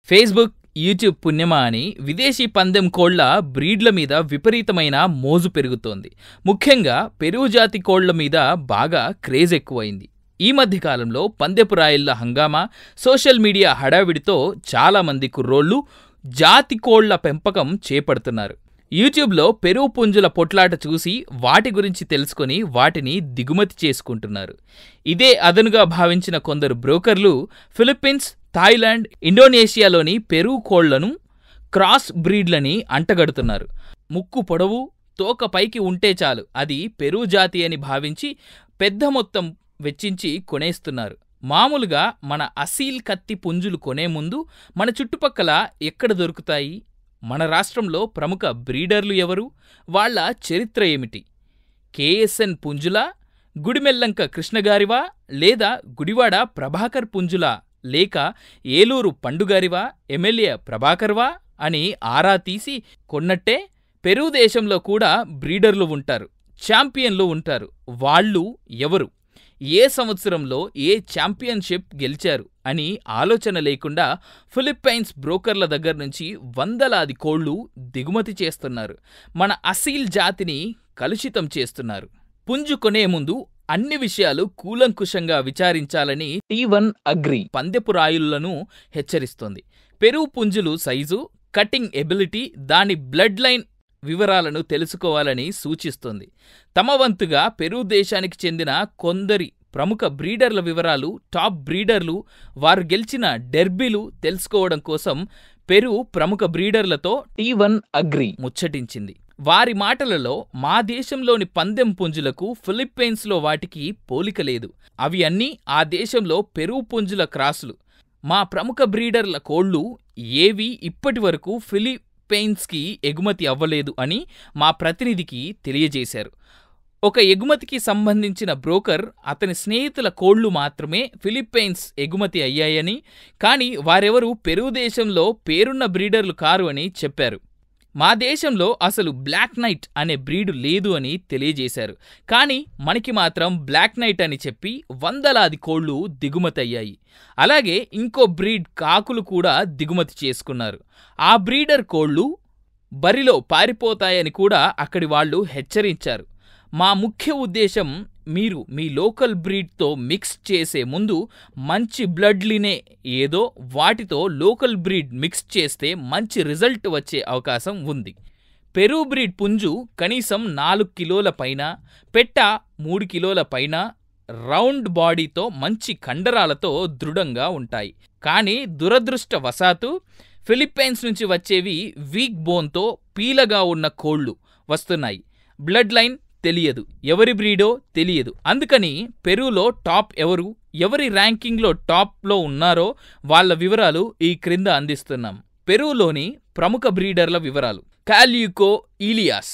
Facebook YouTube పుణ్యమా అని విదేశీ పందెం కోళ్ల బ్రీడ్ల మీద విపరీతమైన మోజు పెరుగుతోంది ముఖ్యంగా పెరుగు జాతి కోళ్ల మీద బాగా క్రేజ్ ఎక్కువైంది ఈ మధ్య కాలంలో పందెపు రాయిళ్ల హంగామా సోషల్ మీడియా హడావిడితో చాలామంది కుర్రోళ్ళు జాతి కోళ్ల పెంపకం చేపడుతున్నారు యూట్యూబ్లో పెరుగు పుంజుల పొట్లాట చూసి వాటి గురించి తెలుసుకొని వాటిని దిగుమతి చేసుకుంటున్నారు ఇదే అదనుగా భావించిన కొందరు బ్రోకర్లు ఫిలిప్పీన్స్ థాయిలాండ్ ఇండోనేషియాలోని పెరుగు కోళ్లను క్రాస్ బ్రీడ్లని అంటగడుతున్నారు ముక్కు పొడవు తోక పైకి ఉంటే చాలు అది పెరుగు జాతి అని భావించి పెద్ద మొత్తం వెచ్చించి కొనేస్తున్నారు మామూలుగా మన అసీల్ కత్తి పుంజులు కొనే ముందు మన చుట్టుపక్కల ఎక్కడ దొరుకుతాయి మన రాష్ట్రంలో ప్రముఖ బ్రీడర్లు ఎవరు వాళ్ళ చరిత్ర ఏమిటి కేఎస్ఎన్ పుంజులా గుడిమెల్లంక కృష్ణగారివా లేదా గుడివాడ ప్రభాకర్ పుంజులా లేక ఏలూరు పండుగారివా ఎమ్మెల్యే ప్రభాకర్వా అని ఆరా తీసి కొన్నట్టే పెరుగు దేశంలో కూడా బ్రీడర్లు ఉంటారు ఛాంపియన్లు ఉంటారు వాళ్ళు ఎవరు ఏ సంవత్సరంలో ఏ ఛాంపియన్షిప్ గెలిచారు అని ఆలోచన లేకుండా ఫిలిప్పైన్స్ బ్రోకర్ల దగ్గర నుంచి వందలాది కోళ్లు దిగుమతి చేస్తున్నారు మన అసీల్ జాతిని కలుషితం చేస్తున్నారు పుంజు కొనే ముందు అన్ని విషయాలు కూలంకుషంగా విచారించాలని టీ వన్ అగ్రి పందెపు రాయుళ్లను హెచ్చరిస్తోంది పెరుగు పుంజులు సైజు కటింగ్ ఎబిలిటీ దాని బ్లడ్ లైన్ వివరాలను తెలుసుకోవాలని సూచిస్తోంది తమ వంతుగా పెరు దేశానికి చెందిన కొందరి ప్రముఖ బ్రీడర్ల వివరాలు టాప్ బ్రీడర్లు వారు గెలిచిన డెర్బీలు తెలుసుకోవడం కోసం పెరు ప్రముఖ బ్రీడర్లతో టీ వన్ అగ్రి ముచ్చటించింది వారి మాటలలో మా దేశంలోని పందెం పుంజులకు ఫిలిప్పైన్స్లో వాటికి పోలిక లేదు అవి అన్నీ ఆ దేశంలో పెరుగు పుంజుల క్రాసులు మా ప్రముఖ బ్రీడర్ల కోళ్లు ఏవి ఇప్పటి వరకు ఫిలిప్పైన్స్కి ఎగుమతి అవ్వలేదు అని మా ప్రతినిధికి తెలియజేశారు ఒక ఎగుమతికి సంబంధించిన బ్రోకర్ అతని స్నేహితుల కోళ్లు మాత్రమే ఫిలిప్పైన్స్ ఎగుమతి అయ్యాయని కానీ వారెవరూ పెరుగు దేశంలో పేరున్న బ్రీడర్లు కారు అని చెప్పారు మా దేశంలో అసలు బ్లాక్ నైట్ అనే బ్రీడు లేదు అని తెలియజేశారు కానీ మనకి మాత్రం బ్లాక్ నైట్ అని చెప్పి వందలాది కోళ్లు దిగుమతయ్యాయి అలాగే ఇంకో బ్రీడ్ కాకులు కూడా దిగుమతి చేసుకున్నారు ఆ బ్రీడర్ కోళ్లు బరిలో పారిపోతాయని కూడా అక్కడి వాళ్ళు హెచ్చరించారు మా ముఖ్య ఉద్దేశం మీరు మీ లోకల్ బ్రీడ్తో మిక్స్ చేసే ముందు మంచి బ్లడ్లినే ఏదో వాటితో లోకల్ బ్రీడ్ మిక్స్ చేస్తే మంచి రిజల్ట్ వచ్చే అవకాశం ఉంది పెరు బ్రీడ్ పుంజు కనీసం నాలుగు కిలోల పైన పెట్ట మూడు కిలోల పైన రౌండ్ బాడీతో మంచి కండరాలతో దృఢంగా ఉంటాయి కానీ దురదృష్టవశాత్తు ఫిలిప్పైన్స్ నుంచి వచ్చేవి వీక్ బోన్తో పీలగా ఉన్న కోళ్లు వస్తున్నాయి బ్లడ్ లైన్ తెలియదు ఎవరి బ్రీడో తెలియదు అందుకని పెరులో టాప్ ఎవరు ఎవరి ర్యాంకింగ్లో టాప్లో ఉన్నారో వాళ్ళ వివరాలు ఈ క్రింద అందిస్తున్నాం పెరులోని ప్రముఖ బ్రీడర్ల వివరాలు కాల్యూకో ఈలియాస్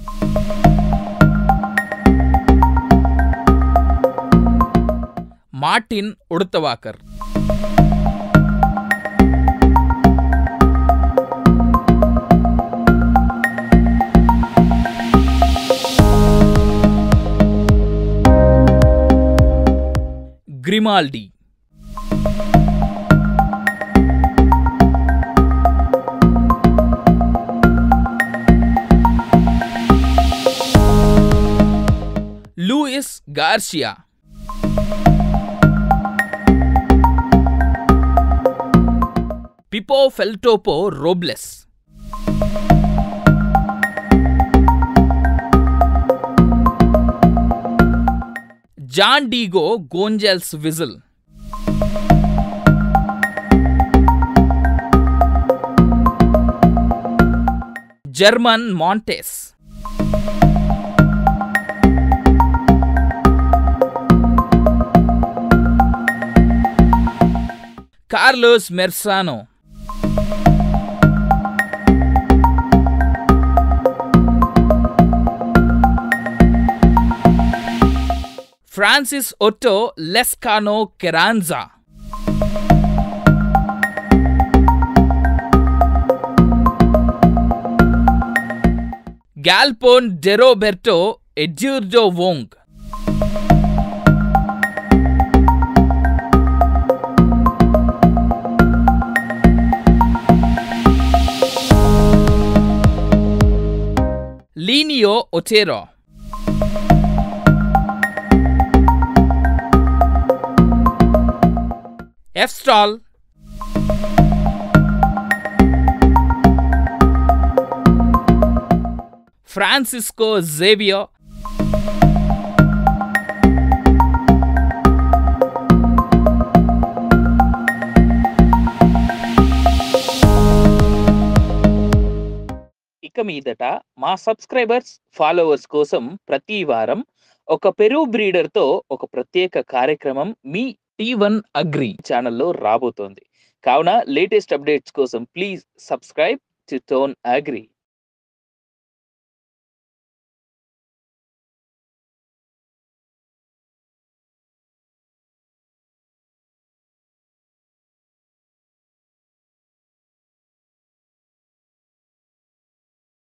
మార్టిన్ ఉడతవాకర్ గ్రిమాల్డి లూయిస్ గార్షియా పిపో ఫెల్టోపో Robles Juan Diego Gonzales Vigil German Montes Carlos Marzano Francis Otto Lescano Carranza Galpon డెరోబెర్టో ఎడ్యూర్డో వోంగ్ లీనియో ఒచేరో ఎఫ్ స్టాల్ ఫ్రాన్సిస్కో జేవియో ఇక మీదట మా సబ్స్క్రైబర్స్ ఫాలోవర్స్ కోసం ప్రతి వారం ఒక పెరు బ్రీడర్తో ఒక ప్రత్యేక కార్యక్రమం మీ టీ వన్ అగ్రి ఛానల్లో రాబోతోంది కావున లేటెస్ట్ అప్డేట్స్ కోసం please subscribe to T one agri